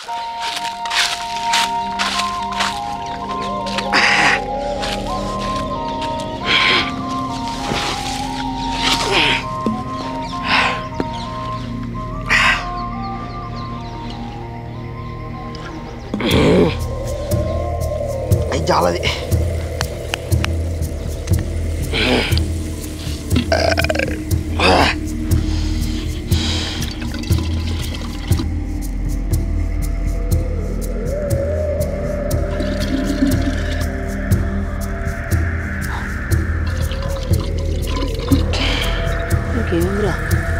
అయి చాలది ఇంకేంద్రా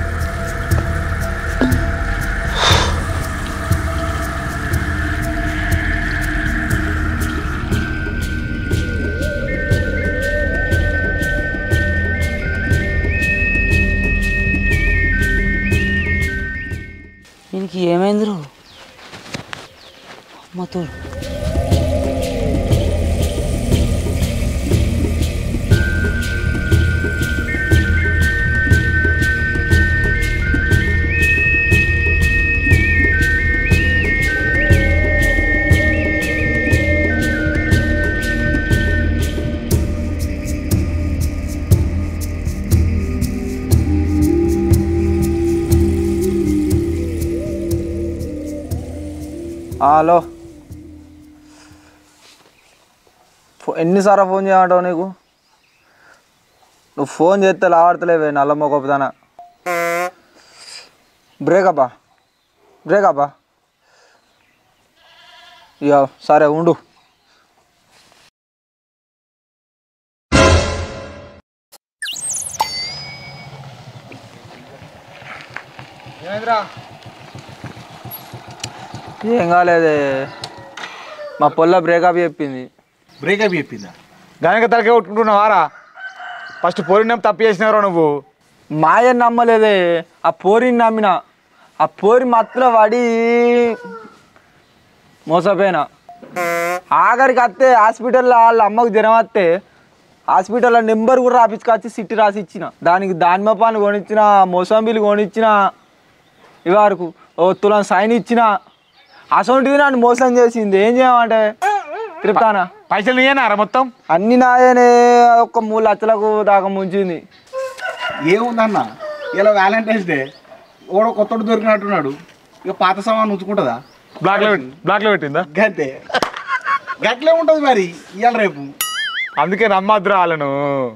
దీనికి ఏమైంది రో అమ్మతోడు హలో ఫో- ఎన్నిసార్లు ఫోన్ చేయమంటావు నీకు నువ్వు ఫోన్ చేస్తే లావాడతలేవే నల్ల మొగపుదానా బ్రేకప్పా బ్రేకప్పా ఇక సరే ఉండు ఏం కాలేదే మా పొల్ల బ్రేకప్ చెప్పింది బ్రేకప్ చెప్పిందా దానికి తలకే కొట్టుకుంటున్నావారా ఫస్ట్ పోరినం తప్పు చేసినారా నువ్వు మాయని నమ్మలేదే ఆ పోరిని నమ్మిన ఆ పోరి మత్తులో పడి మోసపోయినా ఆఖరికి వస్తే హాస్పిటల్లో వాళ్ళ అమ్మకు జ్వరం వస్తే హాస్పిటల్లో నెంబర్ కూడా రాపించుకొచ్చి సిట్టి రాసి ఇచ్చిన దానికి దానిమ్మ పాలు కొనిచ్చిన మోసంబిలు కొనిచ్చిన ఇవరకు ఓ తులం సైన్ ఇచ్చిన అసొంటిది నన్ను మోసం చేసింది ఏం చేయమంటే తిరుపుతానా పైసలు నీయేనారా మొత్తం అన్ని నాయనే ఒక మూడు లక్షలకు దాకా ముంచింది ఏముందన్న ఇలా వ్యాలంటైన్స్ డే ఓడో కొత్తడు దొరికినట్టున్నాడు ఇక పాత సామాన్ ఉంచుకుంటుందా బ్లాక్లో పెట్టి బ్లాక్లో పెట్టిందా గంతే గట్లే ఉంటుంది మరి ఇవాళ రేపు అందుకే నమ్మద్దురా వాళ్ళను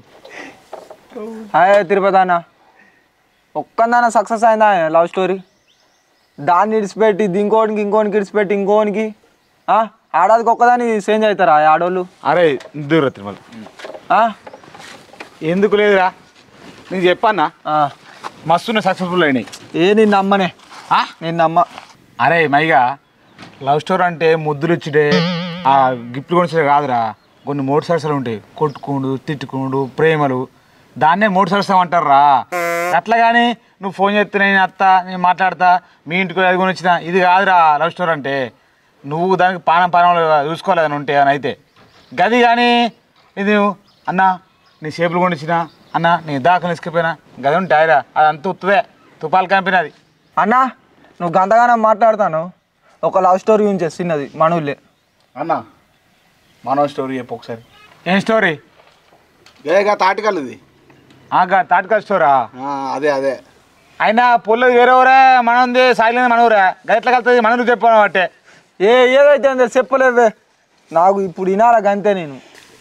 హాయ్ తిరుపతి అన్న ఒక్కదాన సక్సెస్ అయిందా లవ్ స్టోరీ దాన్ని ఇడిచిపెట్టి ఇంకోనికి ఇంకోనికి ఇడిచిపెట్టి ఇంకోనికి ఆ? ఆడాదికి ఒక్కదాన్ని చేంజ్ అవుతారా ఈ ఆడోళ్ళు అరే దూర తిరుమల ఆ? ఎందుకు లేదురా నీకు చెప్పన్నా ఆ. మస్తు సక్సెస్ఫుల్ అయినాయి ఏ నిన్ను నమ్మనే ఆ? నేను నమ్మ అరే మైగా లవ్ స్టోరీ అంటే ముద్దులు ఇచ్చిడే ఆ గిఫ్ట్ కొనిచ్చే కాదురా కొన్ని మూడు సరసలు ఉంటాయి కొట్టుకుండు తిట్టుకుండు ప్రేమలు దాన్నే మూడు సరసం అంటారా అట్లా కానీ నువ్వు ఫోన్ చేస్తే నేను అత్త నేను మాట్లాడతా మీ ఇంటికి అది కొనిచ్చిన ఇది కాదురా లవ్ స్టోరీ అంటే నువ్వు దానికి పానం పానం చూసుకోలేదని ఉంటే అని అయితే గది కానీ ఇది అన్న నీ షేపులు కొనిచ్చిన అన్న నీ దాఖలు తీసుకుపోయినా గది ఉంటాయిరా అది అంత ఉత్తదే తుపాలు కంపినది అన్నా నువ్వు గంతగానం మాట్లాడతాను ఒక లవ్ స్టోరీ గురించి చిన్నది మనవులే అన్న మనో స్టోరీ చెప్పు ఒకసారి ఏం స్టోరీ గేగా తాటికల్లుది ఆగా తాటికల్ స్టోరా ఆ, అదే అదే అయినా పొల్లది వేరే ఊరే మనది సాయిలేదు మన ఊరే గట్ల కలుతుంది మన ఊరు చెప్పాను బట్టే ఏ ఏదైతే అంతే చెప్పలేవే నాకు ఇప్పుడు వినాల గంతే నేను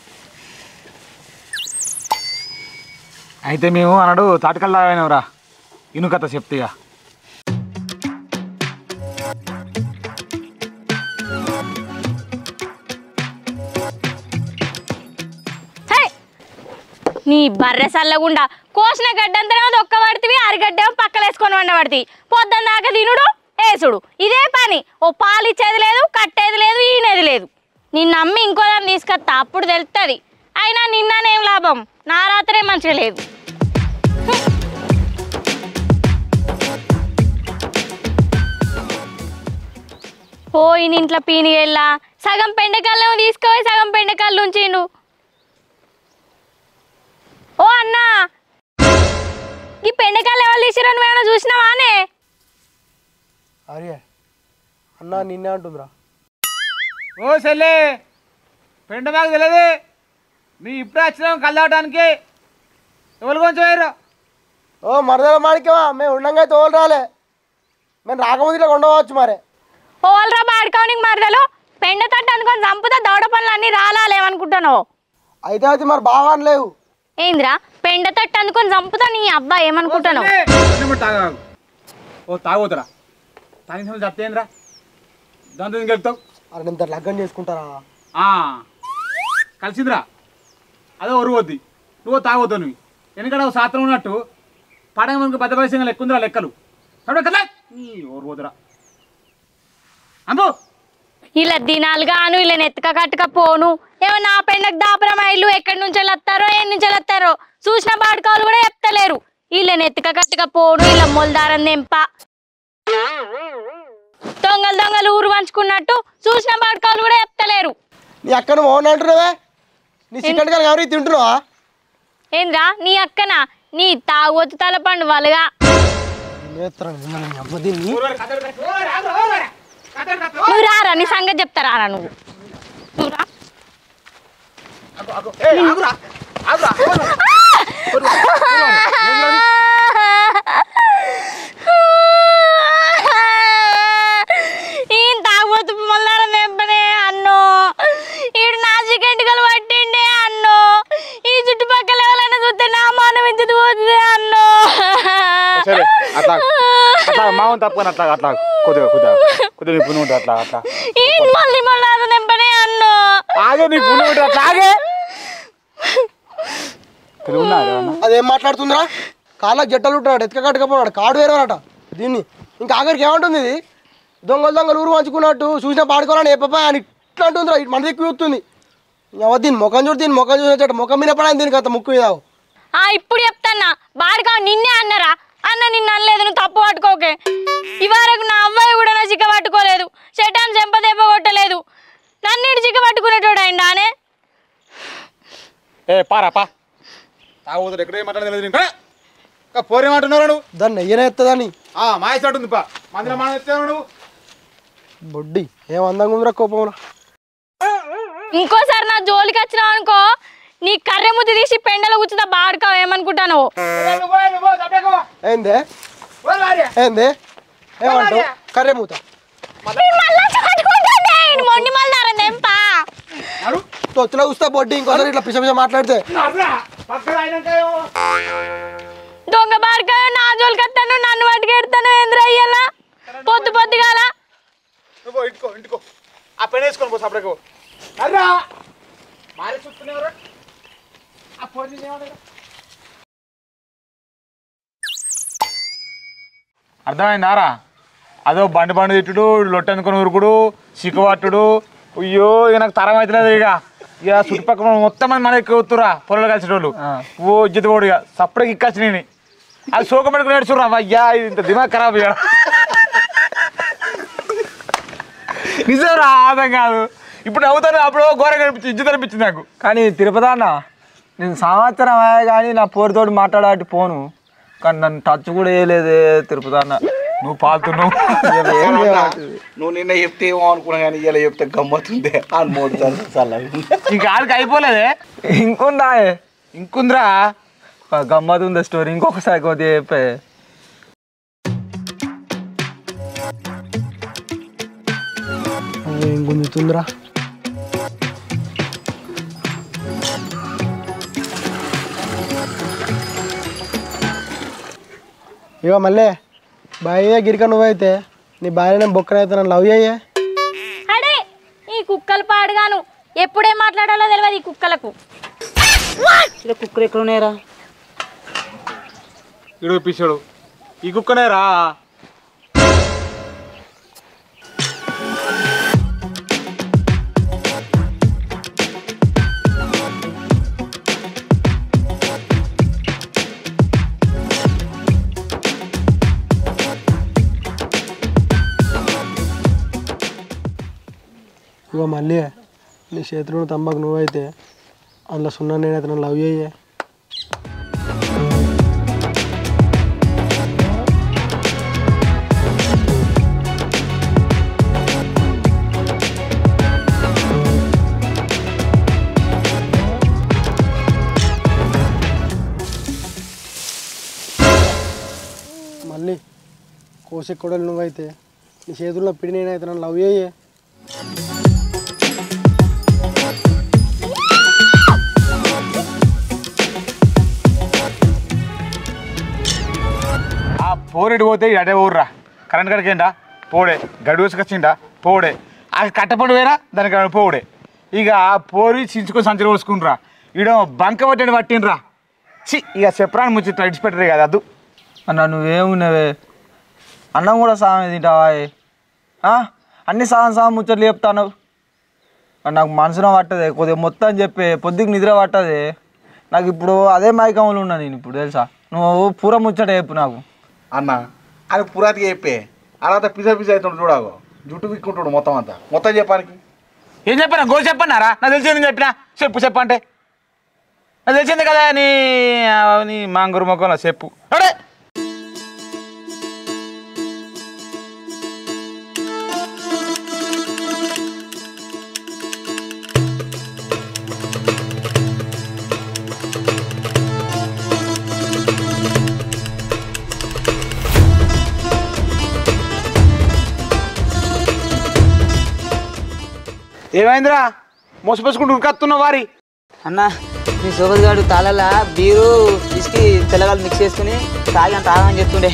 అయితే మేము అన్నాడు తాటికల్ తాగినావురా ఇను కథ చెప్తేగా హే! నీ బర్రె సల్లగుండా కోసిన గడ్డంతా ఒక్క పడితే అరగడ్డ పక్కలేసుకొని వండబడితే పొద్దున్న దాకా తినుడు ఏసుడు ఇదే పని ఓ పాలు ఇచ్చేది లేదు కట్టేది లేదు ఈనేది లేదు నిన్ను నమ్మి ఇంకో దాన్ని తీసుకొస్తా అప్పుడు తెలుస్తుంది అయినా నిన్ననేం లాభం నా రాత్రే మంచిగా లేదు పోయిన ఇంట్లో పీనిగెళ్ళా సగం పెండకాయలు తీసుకుపోయి సగం పెండకాయలు ఉంచిండు ఓ అన్నా ఈ పెండకాయలు ఎవరు తీసిరని మేము చూసినావానే అరే అన్న నిన్నే అంటుందిరా ఓ చెల్లి పెండ మాకు తెలియదు మీ ఇప్పుడే వచ్చినాం కలవడానికి ఎవరు కొంచెం వేయరు ఓ మరదల మాడికమా మేము ఉండంగా తోలు రాలే మేము రాకముందు ఇట్లా ఉండవచ్చు మరే ఓల్రా బాడుకోనికి మరదలు పెండ తట్టు అనుకొని చంపుతా దౌడ పనులు అన్ని రాలేమనుకుంటాను అయితే అయితే మరి బాగా లేవు ఏందిరా పెండ తట్టు అనుకొని చంపుతా నీ అబ్బా ఏమనుకుంటాను తాగాగు ఓ తాగోతురా తాగిన సమయం చెప్తేంద్రా దాంతో ఏం గెలుపుతావు అరే నేను ఇంత లగ్గం చేసుకుంటారా ఆ, కలిసిందిరా అదే ఒరువద్ది నువ్వు తాగొద్దు నువ్వు ఎందుకంటే ఒక శాస్త్రం ఉన్నట్టు పడగ మనకు పెద్ద వయసు లెక్కుందిరా లెక్కలు చదవ కదా నీ ఒరువద్దురా అంబు ఇలా దినాలుగాను ఇలా నెత్తక కట్టుక పోను ఏమో నా పెండకు దాపరం ఇల్లు ఎక్కడి నుంచి వస్తారో ఏ నుంచి వస్తారో చూసిన బాడుకోవాలి కూడా చెప్తలేరు ఇలా నెత్తక కట్టుక పోను ఇలా మొలదారం దెంప దొంగలు దొంగలు ఊరు పంచుకున్నట్టు చూసిన బాడుకోవాలి కూడా చెప్తలేరు నీ అక్కను మౌన్ అంటున్నావే నీ చికెన్ కానీ ఎవరికి తింటున్నావా ఏంద్రా నీ అక్కన నీ తాగొత్తు తలపండు వాళ్ళగా నేత్రాన్ని మిమ్మల్ని నీ అమ్మ దీన్ని నువ్వు రారా నీ సంగతి చెప్తారా రా నువ్వు నువ్వు రా ఈయన తాగబోతు మళ్ళారా నింపనే అన్నో ఈడు నా చికెంటుకలు పట్టిండే అన్నో ఈ చుట్టుపక్కల ఎవరైనా చూస్తే నా మానం ఇచ్చేది పోతుంది అన్నో సరే అట్లా అట్లా మామూలు తప్పుకొని అట్లా అట్లా కొద్దిగా కొద్దిగా కొద్దిగా నీ పుణ్యం ఉంటుంది అట్లా అట్లా ఈయన మళ్ళీ మళ్ళీ నింపనే అన్నో ఆగే నీ పుణ్యం ఉంటుంది అట్లా ఆగే తెలుగున్నా ఏమన్నా అదేం మాట్లాడుతుందిరా కాళ్ళకి జట్టలు ఉంటాడు ఎత్తుక కట్టుకపోనాడు కాడు వేరేవారట దీన్ని ఇంకా ఆఖరికి ఏమంటుంది ఇది దొంగలు దొంగలు ఊరు పంచుకున్నట్టు చూసిన పాడుకోవాలని ఏ పాప అని ఇట్లా అంటుందిరా ఇటు మన దిక్కు చూస్తుంది ఎవరు దీని ముఖం చూడు దీని ముఖం చూసినట్టు ముఖం మీద పడాలి దీనికి అంత ముక్కు మీద ఆ ఇప్పుడు చెప్తాన్నా బాడుగా నిన్నే అన్నరా అన్న నిన్ను అనలేదు నువ్వు తప్పు పట్టుకోకే ఇవరకు నా అవ్వాయి కూడా నా చిక్క పట్టుకోలేదు చెటాన్ చెంప దెబ్బ కొట్టలేదు నన్ను చిక్క పట్టుకునేటోడు అయిందానే ఏ పారా పా తాగుతుంది ఎక్కడ ఏం మాట్లాడలేదు ఇంకా ఇంకా పోరేమంటున్నారు నువ్వు దాన్ని నెయ్యనే ఎత్తదని ఆ మాయసాటు ఉంది పా మందిలో మనం ఎత్తావు నువ్వు బొడ్డి ఏం అందంగా ఉందిరా కోపంలో ఇంకోసారి నా జోలికి వచ్చినావు అనుకో నీ కర్రె ముద్దు తీసి పెండలో కూర్చుందా బాడుకావు ఏమనుకుంటాను ఏందే ఏందే ఏమంటావు కర్రే మూత మొండి మళ్ళారా దెంప తొత్తులో చూస్తే బొడ్డి ఇంకోసారి ఇట్లా పిచ్చ పిచ్చ మాట్లాడితే దొంగ బాడుకాయ నా జోలికి వస్తాను నన్ను పట్టుకెడతాను ఏంద్ర అయ్యలా పొద్దు పొద్దుగాల నువ్వు ఇంటికో ఇంటికో ఆ పెన్ వేసుకొని పో సపరేట్ అర్రా మారి చూస్తున్నారు ఆ ఫోన్ అర్థమైందారా అదో బండి బండి తిట్టుడు లొట్టెందుకొని ఉరుకుడు సిక్కుపట్టుడు అయ్యో ఇక నాకు తరం అవుతలేదు ఇక ఇక చుట్టుపక్కల మొత్తం మంది మన ఎక్కువ వస్తురా పొలాలు కలిసేటోళ్ళు ఓ ఇజ్జత పోడు ఇక సపరేట్ ఇక్కచ్చు నేను అది సోక పెట్టుకుని నేర్చురా అయ్యా ఇది ఇంత దిమాగ్ ఖరాబ్ ఇక నిజం రా అర్థం కాదు ఇప్పుడు అవుతాను అప్పుడు ఘోరంగా అనిపించింది ఇజ్జత అనిపించింది నాకు కానీ తిరుపతి అన్న నేను సంవత్సరం అయ్యా కానీ నా పోరుతోటి మాట్లాడాటి పోను కానీ నన్ను టచ్ కూడా వేయలేదే తిరుపతి అన్న నువ్వు పాలుతున్నావు ఇక ఏం చేయమంటుంది? నువ్వు నిన్న చెప్తే ఏమో అనుకున్నా కానీ ఇలా చెప్తే గమ్మత్తుందే అని మూడు సార్లు చల్లగా ఇంకా ఆడికి అయిపోలేదే ఇంకుందా ఇంకుందిరా గమ్మత్ ఉంది స్టోరీ ఇంకొకసారి కొద్దిగా చెప్పే ఏం గుంజుతుందిరా ఇగో మళ్ళీ భార్య గిరిక నువ్వైతే నీ భార్య బొక్కనైతే నన్ను లవ్ అయ్యే అడే ఈ కుక్కలు పాడుగాను ఎప్పుడేం మాట్లాడాలో తెలియదు ఈ కుక్కలకు ఇక్కడ కుక్కలు ఎక్కడ ఉన్నాయరా ఇడు పిచ్చాడు ఈ కుక్కనే రా ఇగో మళ్ళీ నీ చేతిలో తమ్మకు నువ్వైతే అందులో సున్నా నేనైతే నన్ను లవ్ అయ్యే కోసే కొడలు నువ్వైతే నీ చేతుల్లో పిడి నేనైతే నన్ను లవ్ చేయే ఆ పోరెడు పోతే ఈడు అటే ఊర్రా కరెంట్ కడికిండా పోడే గడి వేసుకొచ్చిండా పోడే ఆ కట్టపడి వేరా దానికి ఆడ పోడే ఇక ఆ పోరి చించుకొని సంచులు పోసుకుండ్రా ఈడ బంక పట్టని పట్టిండ్రా చి ఇక చెప్పరాని ముచ్చి ఇడిచిపెట్టరు కదా అద్దు అన్న నువ్వేమున్నావే అన్నం కూడా సామె తింటావా ఏ? ఆ? అన్ని సాగం సాగం ముచ్చట్లు చెప్తాను మరి నాకు మనసున పట్టదే కొద్దిగా మొత్తం చెప్పే పొద్దుకు నిద్ర పట్టదే నాకు ఇప్పుడు అదే మైకంలో ఉన్నా నేను ఇప్పుడు తెలుసా నువ్వు పూర ముచ్చట చెప్పు నాకు అన్న అది పురాతికి చెప్పే అలా పిజ్జా పిజ్జా అవుతుండు చూడాగో జుట్టు విక్కుంటాడు మొత్తం అంతా మొత్తం చెప్పానికి ఏం చెప్పాను గోల్ చెప్పన్నారా నాకు తెలిసి నేను చెప్పినా చెప్పు చెప్పంటే నాకు తెలిసింది కదా నీ ఆ, నీ మాంగురు మొక్కలో చెప్పు అడే ఏమైందిరా మోసపోసుకుంటూ ఉరికత్తున్నావు వారి అన్న మీ సోబత్ గారు తాళాల బీరు ఇసుకి తెల్లగాలు మిక్స్ చేసుకుని తాగి అంత ఆగమని చెప్తుండే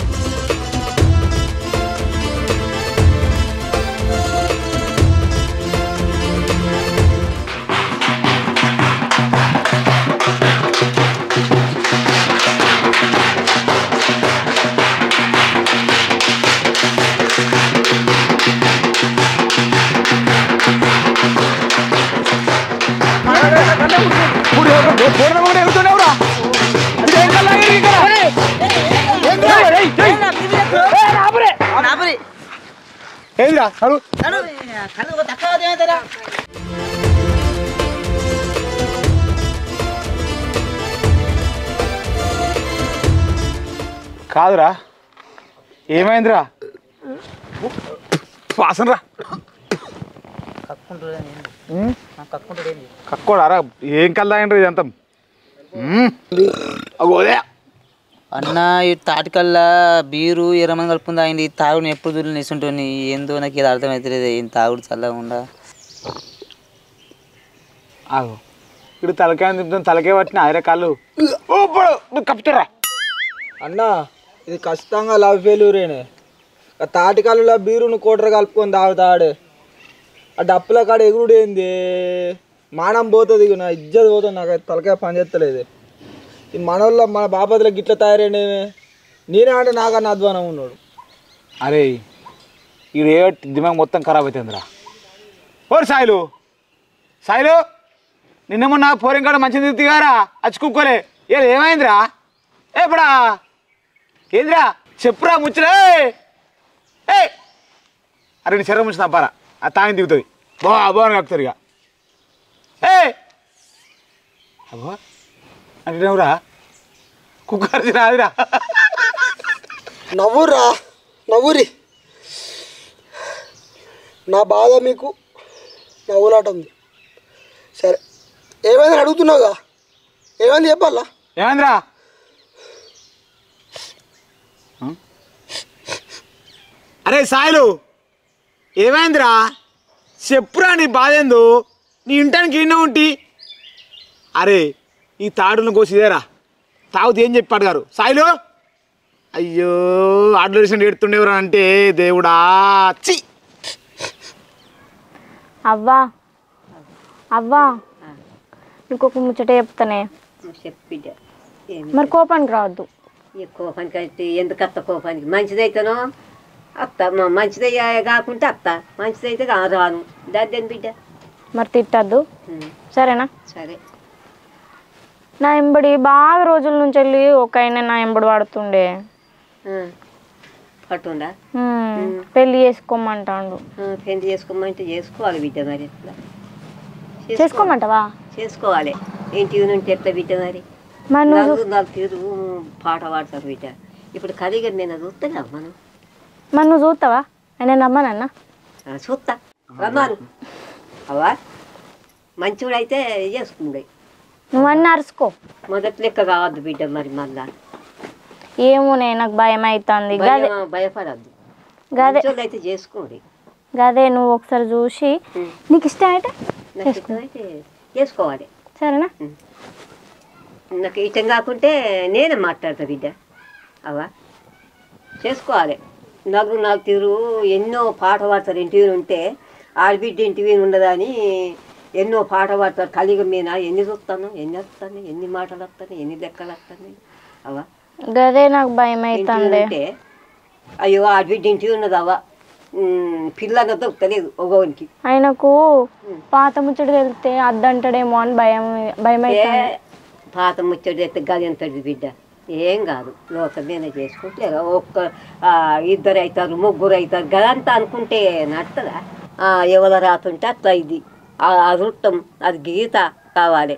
ఏందిరా అడు కాదురా ఏమైందిరా వాసన రా కక్కోడారా ఏం కల్లాయండ్రి ఇదంతా మ్మ్. అగోదే అన్న ఈ తాటికల్లా బీరు ఎర్రమని కలుపుకుంది అయింది ఈ తాగుడు ఎప్పుడు దూరం నిసుంటుంది ఏందో నాకు ఇది అర్థమవుతలేదు ఏం తాగుడు చల్లగా ఉండా ఆగు ఇప్పుడు తలకాయ తింటాం తలకాయ పట్టిన ఐర కాళ్ళు ఓ పొడు నువ్వు కప్పుతురా అన్న ఇది ఖచ్చితంగా లవ్ ఫెయిల్యూరేనే ఆ తాటికాలలో బీరును కోటర కలుపుకొని తాగుతాడే ఆ డప్పుల కాడ ఎగురుడు ఏంది మానం పోతుంది ఇక నా ఇజ్జత్ పోతుంది నాకు అయితే తలకాయ పని చేస్తలేదు ఈ మనోళ్ళ మన బాపతులకు గిట్ల తయారైనవి నేనే అంటే నాకన్నా అధ్వానం ఉన్నాడు అరే ఇది ఏ దిమాగ్ మొత్తం ఖరాబ్ అవుతుందిరా ఓరు సాయిలు సాయిలు నిన్న మొన్న పోరిం కాడ మంచి తిరిగారా అచ్చుకుక్కోలే ఏ ఏమైందిరా ఏ ఇప్పుడా ఏందిరా చెప్పురా ముచ్చలే ఏ అరే నీ శరీరం ముచ్చిన అబ్బారా ఆ తాగి దిగుతుంది బో అబ్బో అని కక్కుతారు ఇక ఏ అబ్బో అంటే నువ్వురా కుక్క అరిచిన అదిరా నవ్వురా నవ్వురి నా బాధ మీకు నవ్వులాట ఉంది సరే ఏమైందని అడుగుతున్నావుగా ఏమైంది చెప్పాలా ఏమైందిరా అరే సాయిలు ఏమైందిరా చెప్పురా నీ బాధ ఏందో నీ ఇంటానికి ఎన్నో ఉంటి అరే ఈ తాడును కోసిదేరా తాగుతూ ఏం చెప్పాడు గారు సాయిలు అయ్యో ఆర్డర్ ఎడుతుండేవరా అంటే దేవుడా చి అవ్వా అవ్వా ఇంకొక ముచ్చట చెప్తానే చెప్పిడ్డ ఏమి మరి కోపానికి రావద్దు ఈ కోపానికి అయితే ఎందుకు అత్త కోపానికి మంచిదైతేనో అత్త మ- మంచిదై కాకుంటే అత్త మంచిదైతే కా- రాను దాని బిడ్డ మరి తిట్టద్దు ఉం, సరేనా సరే నా ఎంబడి బాగా రోజుల నుంచి వెళ్ళి ఒక ఆయన నా ఎంబడి వాడుతుండే ఆ, పట్టుందా హ్మ్, పెళ్లి చేసుకోమంటాడు ఆ, పెళ్లి చేసుకోమంటే చేసుకోవాలి బిడ్డ మరి ఎట్లా చేసుకోమంటావా చేసుకోవాలి ఇంటి నుండి ఎట్లా బిడ్డ మరి మరి నువ్వు నలుగురు నాలుగు తీరు పాట పాడతారు బిడ్డ ఇప్పుడు కలిగని నేను చూస్తున్నా మనం మరి నువ్వు చూస్తావా ఆయన నమ్మనన్నా ఆ, చూస్తా రమ్మాను అవా మంచివాడైతే చేసుకుండే నువ్వన్నీ అరుసుకో మొదటి లెక్క కావద్దు బిడ్డ మరి మళ్ళా ఏమోనే నాకు భయం అవుతుంది గదే భయం భయపడద్దు గదే మంచోళ్ళు అయితే చేసుకోండి గదే నువ్వు ఒకసారి చూసి నీకు ఇష్టం అయితే నాకు ఇష్టం అయితే చేసుకోవాలి సరేనా నాకు ఇష్టం కాకుంటే నేనే మాట్లాడతా బిడ్డ అవా చేసుకోవాలి నలుగురు నాకు తీరు ఎన్నో పాట పాడతారు ఇంటివి ఉంటే ఆడబిడ్డ ఇంటివి ఉండదా అని ఎన్నో పాట పాడతారు కలిగ మీద ఎన్ని చూస్తాను ఎన్ని వస్తాను ఎన్ని మాటలు వస్తాను ఎన్ని లెక్కలు వస్తాను అవా గదే నాకు భయం ఇంటివి అవుతుంది ఉంటే అయ్యో ఆడబిడ్డ ఇంటివి ఉన్నదవ్వా పిల్లగా దొరుకుతలేదు ఒకరికి ఆయనకు పాత ముచ్చట వెళ్తే అద్దంటాడేమో అని భయం భయం ఏ అవుతుంది పాత ముచ్చడి అయితే గది ఎంతది బిడ్డ ఏం కాదు లోకమేనే చేసుకుంటే ఒక్క ఆ, ఇద్దరు అవుతారు ముగ్గురు అవుతారు గదంతా అనుకుంటే నడుతుందా ఎవరు రాతుంటే అట్లా ఇది ఆ అదృష్టం అది గీత కావాలి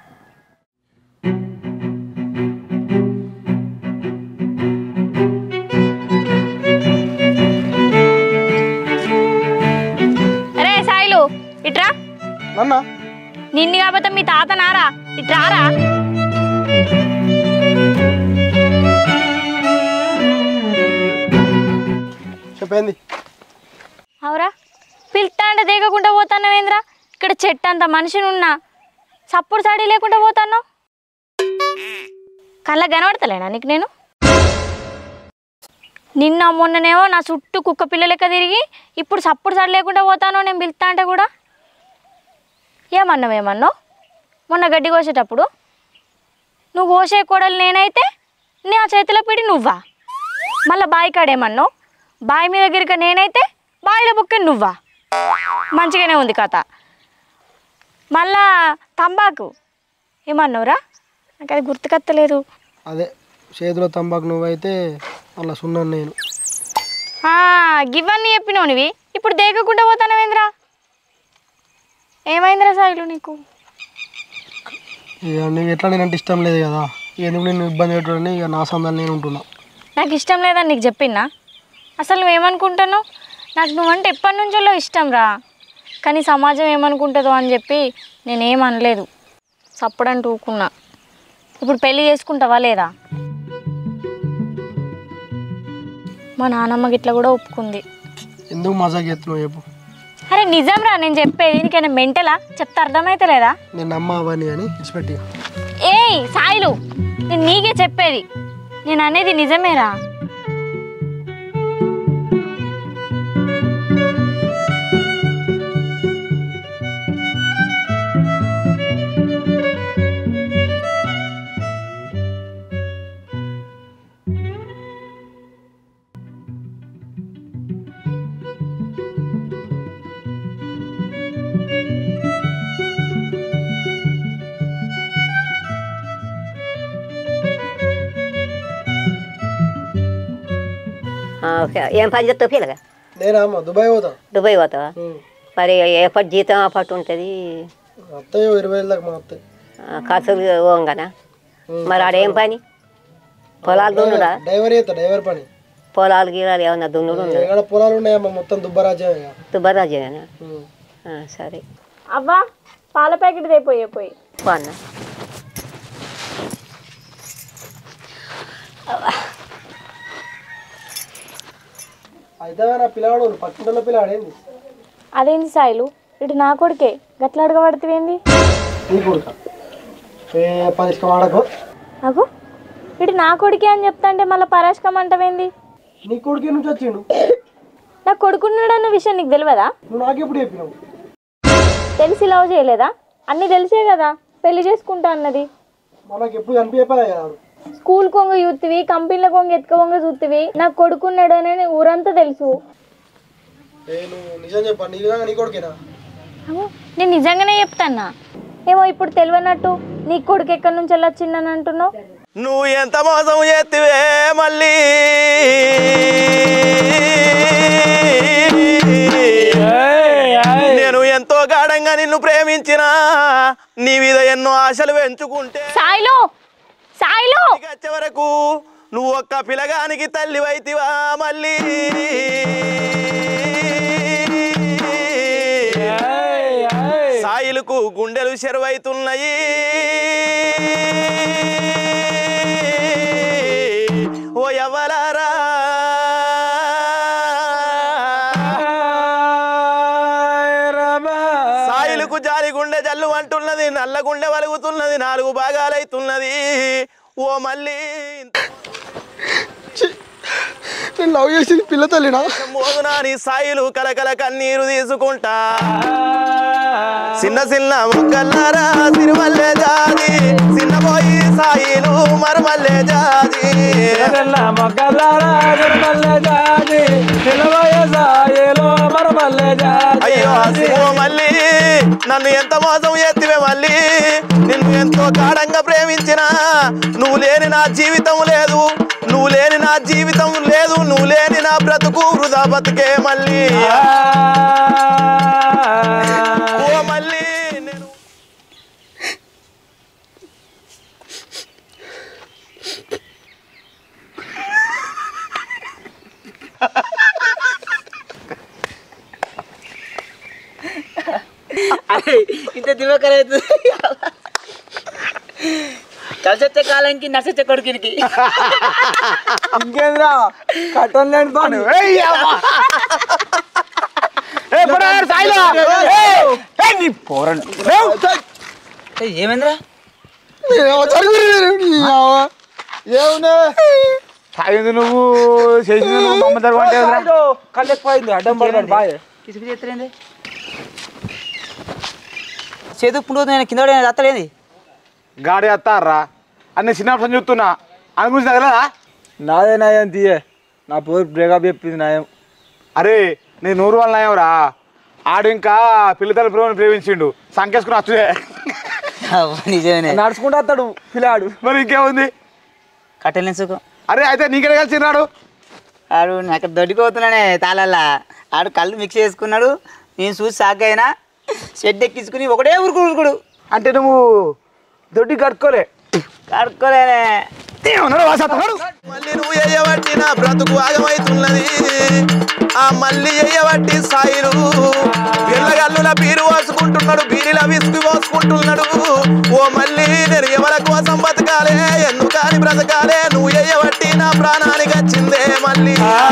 అరే సాయిలు ఇట్రా నన్న నిన్ను కాకపోతే మీ తాత నారా ఇట్రారా చెప్పింది అవురా పిల్తా అంటే దిగకుండా పోతాన్నావేంద్రా ఇక్కడ చెట్టు అంత మనిషిని ఉన్నా సప్పుడు సాడి లేకుండా పోతాను కళ్ళ కనబడతలేనా నీకు నేను నిన్న మొన్ననేమో నా చుట్టూ కుక్క పిల్ల లెక్క తిరిగి ఇప్పుడు సప్పుడు సాడి లేకుండా పోతాను నేను పిలుతా అంటే కూడా ఏమన్నావు ఏమన్నావు మొన్న గడ్డి కోసేటప్పుడు నువ్వు కోసే కోడలు నేనైతే నా చేతిలో పిడి నువ్వా మళ్ళీ బావి కాడేమన్నావు బావి మీద గిరిక నేనైతే బావిలో బుక్క నువ్వా మంచిగానే ఉంది కథ మళ్ళా తంబాకు ఏమన్నావురా నాకు అది గుర్తుకత్తలేదు అదే చేతిలో తంబాకు నువ్వైతే అలా సున్నాను నేను ఆ, గివన్నీ చెప్పినావు నువ్వు ఇప్పుడు దేగకుండా పోతానవేంద్రా ఏమైందిరా సాయిలు నీకు ఇక నీకు ఎట్లా నేనంటే ఇష్టం లేదు కదా ఎందుకు నేను ఇబ్బంది పెట్టాలని ఇక నా సందాలు నేను ఉంటున్నా నాకు ఇష్టం లేదని నీకు చెప్పినా అసలు నువ్వేమనుకుంటున్నావు నాకు నువ్వంటే ఎప్పటి నుంచో ఇష్టం రా కానీ సమాజం ఏమనుకుంటుందో అని చెప్పి నేనేం అనలేదు సప్పుడంటూ ఊకున్నా ఇప్పుడు పెళ్లి చేసుకుంటావా లేదా మా నాన్నమ్మ గిట్ల కూడా ఒప్పుకుంది ఎందుకు మజాక్ ఎత్తున్నావు చెప్పు అరే నిజం రా నేను చెప్పేది నీకైనా మెంటలా చెప్తే అర్థమైతే లేదా నేను నమ్మ అవని అని ఇచ్చిపెట్టి ఏయ్ సాయిలు నేను నీకే చెప్పేది నేను అనేది నిజమేరా ఆ, ఓకే. ఏం పని చేస్తావు పిల్లగా నేనా అమ్మ దుబాయ్ పోతా దుబాయ్ పోతావా మరి ఎప్పటి జీతం అప్పటి ఉంటుంది అత్తయ్య ఇరవై వేలు దాకా మా అత్తయ్య ఖర్చులు పోగానా మరి ఆడేం పని పొలాలు దున్నుడా డ్రైవర్ చేస్తా డ్రైవర్ పని పొలాలు గీలాలు ఏమన్నా దున్నుడు ఉండదు ఎక్కడ పొలాలు ఉన్నాయమ్మా మొత్తం దుబ్బరాజ్యం ఇక దుబ్బరాజేనా సరే అవ్వా పాల ప్యాకెట్ తెపోయే పోయి పో అన్న అయితే నా పిల్లవాడు పక్కింట్లో పిల్లాడేంది అదేంటి సాయిలు ఇటు నా కొడుకే గట్ల అడగబడుతుంది నీ కొడుక ఏ పదిష్క వాడకు నాకు ఇటు నా కొడుకే అని చెప్తా అంటే మళ్ళీ పరాశకం అంటవేంది నీ కొడుకే నుంచి వచ్చిండు నా కొడుకున్నాడన్న విషయం నీకు తెలియదా నువ్వు నాకెప్పుడు చెప్పినావు తెలిసి లవ్ చేయలేదా అన్నీ తెలిసే కదా పెళ్లి చేసుకుంటా అన్నది మనకి ఎప్పుడు కనిపించే కదా వాడు. స్కూల్ కొంగ చూస్తువి కంపెనీల కొంగ ఎత్తుక కొంగ చూస్తువి నాకు కొడుకున్నాడు అని ఊరంతా తెలుసు ఏ నువ్వు నిజం చెప్పా నీ విధంగా నీ కొడుకేనా అమ్మో, నేను నిజంగానే చెప్తానా ఏమో ఇప్పుడు తెలియనట్టు నీ కొడుకు ఎక్కడి నుంచి వెళ్ళొచ్చిందని అంటున్నావు నువ్వు ఎంత మోసం చేతివే మళ్ళీ నేను ఎంతో గాఢంగా నిన్ను ప్రేమించిన నీ మీద ఎన్నో ఆశలు పెంచుకుంటే సాయిలు సాయిలు వచ్చే వరకు నువ్వు ఒక్క పిలగానికి తల్లి వైతివా మళ్ళీ సాయిలకు గుండెలు చెరువైతున్నాయి ఓ ఎవ్వలారా సాయిలకు జాలి గుండె జల్లు అంటున్నది నల్ల గుండె వలుగుతున్నది నాలుగు భాగాలైతున్నది ఓ మళ్ళీ నేను లవ్ చేసింది పిల్ల తల్లినా మోదునా నీ సాయిలు కలకల కన్నీరు తీసుకుంటా చిన్న చిన్న మొక్కల్లారా సిరిమల్లె జాతి చిన్నపోయి సాయిలు మరమల్లె జాతి అయ్యో ఓ మళ్ళీ నన్ను ఎంత మోసం ఎత్తివే మళ్ళీ నిన్ను ఎంతో గాఢంగా ప్రేమించిన నువ్వు లేని నా జీవితం లేదు నువ్వు లేని నా జీవితం లేదు నువ్వు లేని నా బ్రతుకు వృధా బతుకే మళ్ళీ ఓ మళ్ళీ నేను అరే ఇంత దివకర కలిసి వచ్చే కాలానికి నచ్చే కొడుకునికి ఇంకేంద్రా కట్టం లేని పని ఏయ్, ఏమైందిరా ఏమునే తాగింది నువ్వు చేసింది నువ్వు మమ్మ దగ్గర అంటే ఏందిరా? కళ్ళు ఎక్కువైంది అడ్డం పడతాడు బాయ్ పిసి పిసి ఎత్తలేంది చేతు పుండు నేను కింద పడి అత్తలేంది గాడి వస్తారా అన్ని చిన్న ఆప్షన్ చూస్తున్నా అని గురించి తగలదా నాదే నయం తీయే నా పోరు బ్రేకప్ చెప్పింది నయం అరే నేను నూరు వాళ్ళ నయంరా ఆడు ఇంకా పిల్లతల ప్రేమను ప్రేమించిండు సంకేసుకుని వచ్చుడే అవ్వ, నిజమేనే నడుచుకుంటూ వస్తాడు పిల్లాడు మరి ఇంకేముంది కట్టెలు సుఖం అరే అయితే నీకెడ కలిసి రాడు ఆడు నాకు దొడ్డిపోతున్నానే తాళల్లా ఆడు కళ్ళు మిక్స్ చేసుకున్నాడు నేను చూసి షాక్ అయినా షెడ్ ఎక్కించుకుని ఒకటే ఉరుకుడు ఉరుకుడు అంటే నువ్వు దొడ్డి కట్టుకోలే కడుక్కోలేనే మళ్ళీ నువ్వు ఎయ్యబట్టి నా బ్రతుకు ఆగమైతున్నది ఆ మళ్ళీ ఎయ్యబట్టి సాయిలు పిల్లగల్లుల బీరు పోసుకుంటున్నాడు బీరిల విసుగు పోసుకుంటున్నాడు ఓ మళ్ళీ నేను ఎవరి కోసం బతకాలే ఎందుకని బ్రతకాలే నువ్వు ఎయ్యబట్టి నా ప్రాణానికి వచ్చిందే మళ్ళీ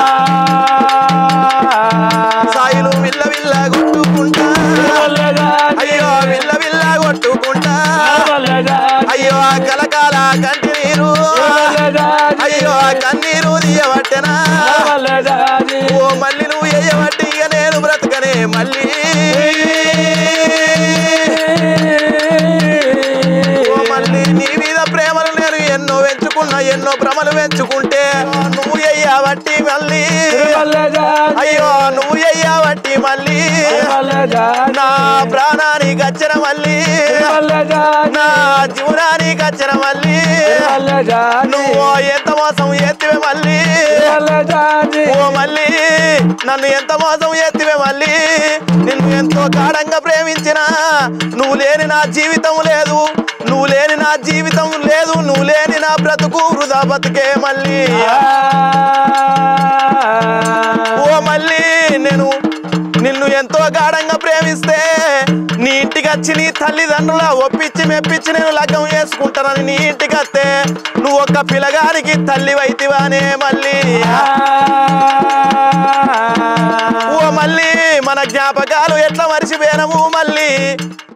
సాయిలు విల్ల విల్ల కొట్టుకుంటా అయ్యో విల్ల విల్ల కొట్టుకుంటా అయ్యో ఆ కలకాల కంటి నీరు అయ్యో ఆ కన్నీరు తీయబట్టెనా ఓ మళ్ళీ నువ్వు వేయబట్టి ఇక నేను బ్రతకనే మళ్ళీ ఓ మళ్ళీ నీ మీద ప్రేమలు నేను ఎన్నో పెంచుకున్నా ఎన్నో భ్రమలు పెంచుకుంటే నువ్వు ఎయ్యబట్టి మళ్ళీ అయ్యో నువ్వు ఎయ్యబట్టి మళ్ళీ నా ప్రాణానికి వచ్చిన మళ్ళీ నా జీవనానికి వచ్చిన మళ్ళీ నువ్వు ఎంత మోసం ఎత్తివే మళ్ళీ ఓ మళ్ళీ నన్ను ఎంత మోసం ఎత్తివే మళ్ళీ నిన్ను ఎంతో గాఢంగా ప్రేమించిన నువ్వు లేని నా జీవితం లేదు నువ్వు లేని నా జీవితం లేదు నువ్వు లేని నా బ్రతుకు వృధా బతుకే మళ్ళీ ఓ మళ్ళీ నేను నిన్ను ఎంతో గాఢంగా ప్రేమిస్తే నీ ఇంటికి వచ్చి నీ తల్లిదండ్రుల ఒప్పించి మెప్పించి నేను లగ్గం చేసుకుంటానని నీ ఇంటికి వస్తే నువ్వు ఒక పిల్లగానికి తల్లి వైతివానే మళ్ళీ ఓ మళ్ళీ మన జ్ఞాపకాలు ఎట్లా మరిచిపోయినము